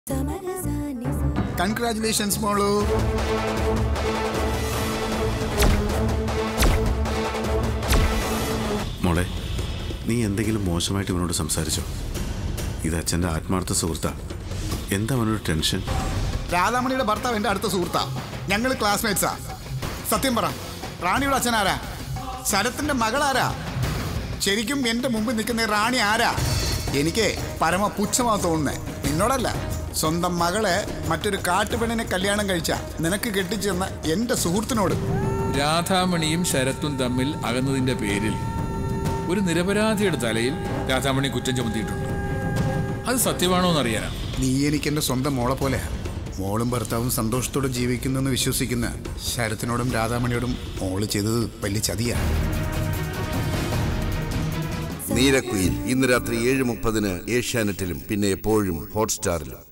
congratulations മോളു മോളെ നീ എന്തെങ്കിലും മോശമായിട്ട് ഇവനോട് സംസാരിച്ചോ ഇത് അച്ഛൻ്റെ ആത്മാർത്ഥ സുഹൃത്താ എന്താ അവനോട് ടെൻഷൻ രാധാമണിയുടെ ഭർത്താവ് എൻ്റെ അടുത്ത സുഹൃത്താ ഞങ്ങൾ ക്ലാസ്മേറ്റ്സാ സത്യം പറ റാണിയുടെ അച്ഛൻ ആരാ ശരത്തിന്റെ മകളാരാ ശരിക്കും എൻ്റെ മുമ്പിൽ നിൽക്കുന്ന ഈ റാണി ആരാ എനിക്ക് പരമ പുച്ഛമാ തോന്നുന്നേ നിന്നോടല്ല സ്വന്തം മകളെ മറ്റൊരു കാട്ടുപെണ്ണിനെ കല്യാണം കഴിച്ച നിനക്ക് കെട്ടിച്ചെന്ന എൻ്റെ സുഹൃത്തിനോട് രാധാമണിയും ശരത്തും തമ്മിൽ അകന്നതിന്റെ പേരിൽ ഒരു നിരപരാധിയുടെ തലയിൽ രാധാമണി കുറ്റം ചുമത്തിയിട്ടുണ്ട് അത് സത്യമാണോ എന്നറിയാനാ നീ എനിക്ക് എൻ്റെ സ്വന്തം മോളെ പോലെയാ മോളും ഭർത്താവും സന്തോഷത്തോടെ ജീവിക്കുന്നെന്ന് വിശ്വസിക്കുന്ന ശരത്തിനോടും രാധാമണിയോടും മോള് ചെയ്തത് വലിയ ചതിയാ നീരക്കുയിൽ ഇന്ന് രാത്രി ഏഴ് മുപ്പതിന് ഏഷ്യാനെറ്റിലും പിന്നെ എപ്പോഴും ഹോട്ട്സ്റ്റാറിലും